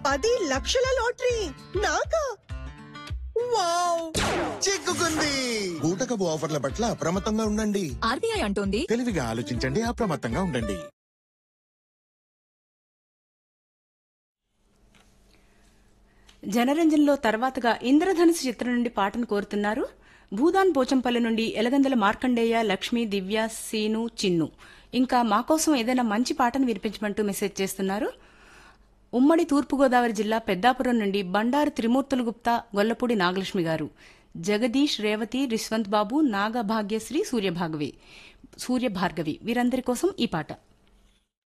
పది లక్షల లాటరీ నాకా వావ్ చిక్కుకుంది బూటకపు ఆఫర్ల పట్ల అప్రమత్తంగా ఉండండి ఆర్బీఐ అంటోంది తెలివిగా ఆలోచించండి అప్రమత్తంగా ఉండండి జనరంజన్లో తర్వాతగా ఇంద్రధనుసు చిత్రం నుండి పాటను కోరుతున్నారు భూదాన్ పోచంపల్లి నుండి ఎలగందల మార్కండేయ లక్ష్మి దివ్య సీను చిన్ను ఇంకా మా కోసం ఏదైనా మంచి పాటను వినిపించమంటూ మెసేజ్ చేస్తున్నారు ఉమ్మడి తూర్పుగోదావరి జిల్లా పెద్దాపురం నుండి బండారు త్రిమూర్తులు గుప్తా గొల్లపూడి నాగలక్ష్మి గారు జగదీష్ రేవతి రిశ్వంత్ బాబు నాగభాగ్యశ్రీ సూర్యభాగవి సూర్యభార్గవి వీరందరి కోసం ఈ పాట